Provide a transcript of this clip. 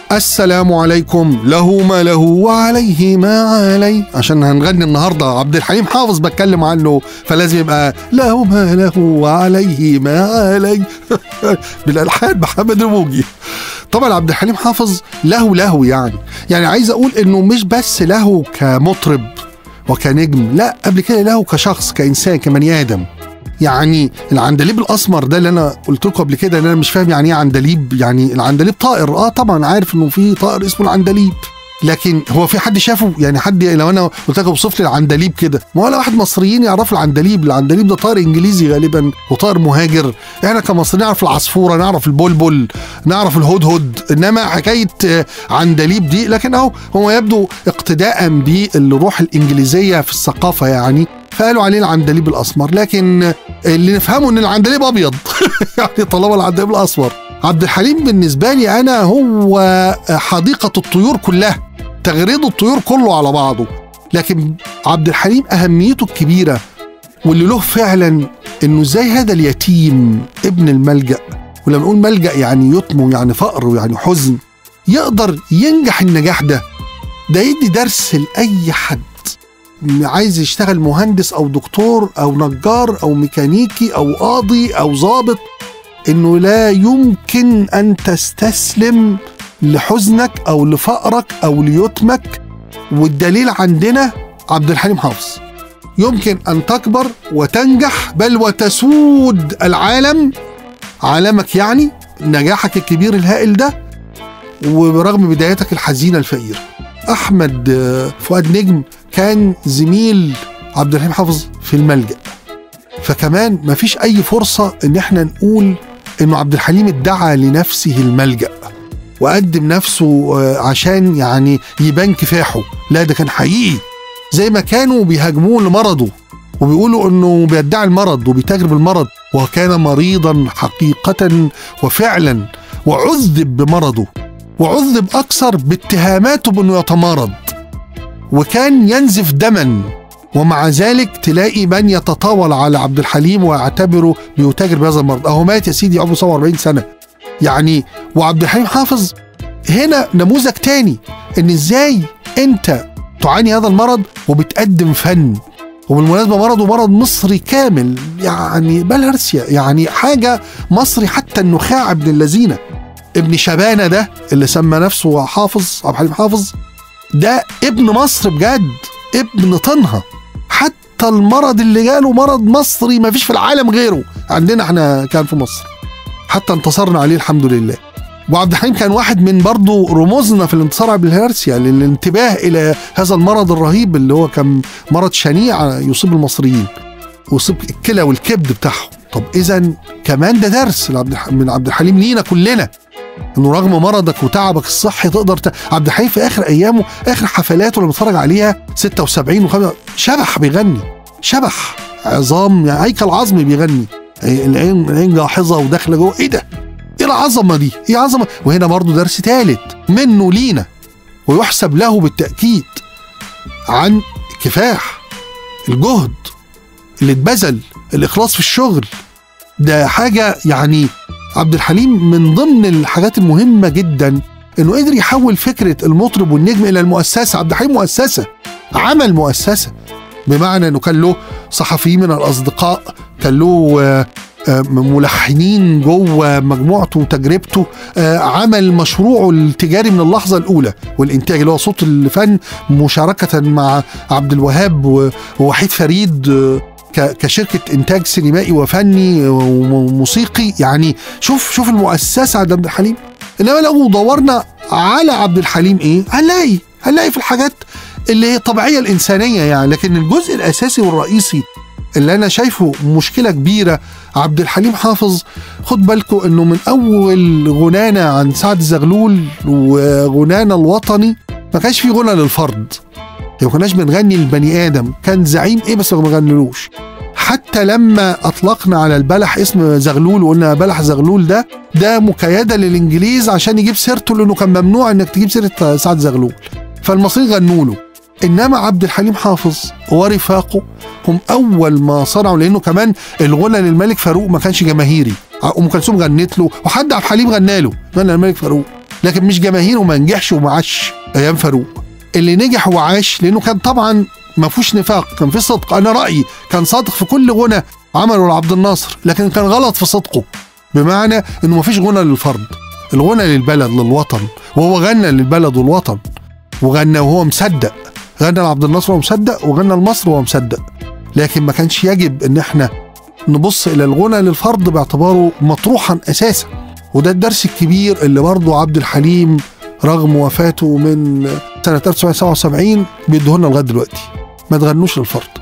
السلام عليكم له ما له وعليه ما عليه عشان هنغني النهارده عبد الحليم حافظ بتكلم عنه فلازم يبقى له ما له وعليه ما عليه بالالحان محمد الموجي طبعا عبد الحليم حافظ له له يعني يعني عايز اقول انه مش بس له كمطرب وكنجم لا قبل كده له كشخص كانسان كبني ادم يعني العندليب الاسمر ده اللي انا قلت لكم قبل كده ان انا مش فاهم يعني ايه عندليب يعني العندليب طائر اه طبعا عارف انه في طائر اسمه العندليب لكن هو في حد شافه يعني حد لو انا قلت لك اوصف لي العندليب كده ما ولا واحد مصريين يعرفوا العندليب العندليب ده طائر انجليزي غالبا وطائر مهاجر احنا كمصريين نعرف العصفوره نعرف البلبل نعرف الهدهد انما حكايه آه، عندليب دي لكن اهو هو يبدو اقتداء بالروح الانجليزيه في الثقافه يعني فقالوا عليه العندليب الاسمر لكن اللي نفهمه ان العندليب ابيض يعني طالما العندليب الاسمر عبد الحليم بالنسبه لي انا هو حديقه الطيور كلها تغريد الطيور كله على بعضه لكن عبد الحليم اهميته الكبيره واللي له فعلا انه ازاي هذا اليتيم ابن الملجا ولما نقول ملجا يعني يتم يعني فقر ويعني حزن يقدر ينجح النجاح ده ده يدي درس لاي حد عايز يشتغل مهندس او دكتور او نجار او ميكانيكي او قاضي او ضابط انه لا يمكن ان تستسلم لحزنك او لفقرك او ليتمك والدليل عندنا عبد الحليم حافظ يمكن ان تكبر وتنجح بل وتسود العالم عالمك يعني نجاحك الكبير الهائل ده وبرغم بداياتك الحزينه الفقيره احمد آه، فؤاد نجم كان زميل عبد الحليم حافظ في الملجأ فكمان مفيش أي فرصة إن إحنا نقول إنه عبد الحليم ادعى لنفسه الملجأ وقدم نفسه آه، عشان يعني يبان كفاحه لا ده كان حقيقي زي ما كانوا بيهاجموه لمرضه وبيقولوا انه بيدعي المرض وبيتاجر بالمرض وكان مريضا حقيقة وفعلا وعذب بمرضه وعذب اكثر باتهاماته بانه يتمرض وكان ينزف دما ومع ذلك تلاقي من يتطاول على عبد الحليم ويعتبره بيتاجر بهذا المرض اهو مات يا سيدي عمره 47 سنه يعني وعبد الحليم حافظ هنا نموذج تاني ان ازاي انت تعاني هذا المرض وبتقدم فن وبالمناسبه مرضه مرض مصري كامل يعني بلهرسيا يعني حاجه مصري حتى النخاع ابن اللذينه ابن شبانه ده اللي سمى نفسه حافظ عبد الحليم حافظ ده ابن مصر بجد ابن طنها حتى المرض اللي جاله مرض مصري ما فيش في العالم غيره عندنا احنا كان في مصر حتى انتصرنا عليه الحمد لله وعبد الحليم كان واحد من برضه رموزنا في الانتصار على الهرسيا للانتباه الى هذا المرض الرهيب اللي هو كان مرض شنيع يصيب المصريين ويصيب الكلى والكبد بتاعهم طب اذا كمان ده درس لعبد الح- من عبد الحليم لينا كلنا انه رغم مرضك وتعبك الصحي تقدر ت... عبد الحليم في اخر ايامه اخر حفلاته اللي بتفرج عليها 76 و شبح بيغني شبح عظام يعني هيكل عظمي بيغني العين العين جاحظه وداخله جوه ايه ده؟ ايه العظمه دي؟ ايه عظمه؟ وهنا برضو درس ثالث منه لينا ويحسب له بالتاكيد عن الكفاح الجهد اللي اتبذل الاخلاص في الشغل ده حاجه يعني عبد الحليم من ضمن الحاجات المهمه جدا انه قدر يحول فكره المطرب والنجم الى المؤسسه عبد الحليم مؤسسه عمل مؤسسه بمعنى انه كان له صحفيين من الاصدقاء كان له آه، آه، ملحنين جوه مجموعته وتجربته آه، عمل مشروعه التجاري من اللحظه الاولى والانتاج اللي هو صوت الفن مشاركه مع عبد الوهاب و- ووحيد فريد آه، ك- كشركه انتاج سينمائي وفني وموسيقي يعني شوف شوف المؤسسه عند عبد الحليم انما لو دورنا على عبد الحليم ايه هنلاقي هنلاقي في الحاجات اللي هي الطبيعيه الانسانيه يعني لكن الجزء الاساسي والرئيسي اللي انا شايفه مشكله كبيره عبد الحليم حافظ خد بالكم انه من اول غنانا عن سعد زغلول وغنانا الوطني ما كانش في غنى للفرد ما كناش بنغني للبني ادم كان زعيم ايه بس ما بنغنيلوش حتى لما اطلقنا على البلح اسم زغلول وقلنا بلح زغلول ده ده مكايده للانجليز عشان يجيب سيرته لانه كان ممنوع انك تجيب سيره سعد زغلول فالمصريين غنوا له انما عبد الحليم حافظ ورفاقه هم اول ما صنعوا لانه كمان الغنى للملك فاروق ما كانش جماهيري ام كلثوم غنت له وحد عبد الحليم غنى له غنى للملك فاروق لكن مش جماهير وما نجحش وما عاش ايام فاروق اللي نجح وعاش لانه كان طبعا ما فيهوش نفاق كان في صدق انا رايي كان صادق في كل غنى عمله لعبد الناصر لكن كان غلط في صدقه بمعنى انه ما فيش غنى للفرد الغنى للبلد للوطن وهو غنى للبلد والوطن وغنى وهو مصدق غنى لعبد الناصر وهو مصدق وغنى لمصر وهو مصدق لكن ما كانش يجب ان احنا نبص الى الغنى للفرد باعتباره مطروحا اساسا وده الدرس الكبير اللي برضه عبد الحليم رغم وفاته من سنة 1977 بيديهولنا لغاية دلوقتي ما تغنوش للفرد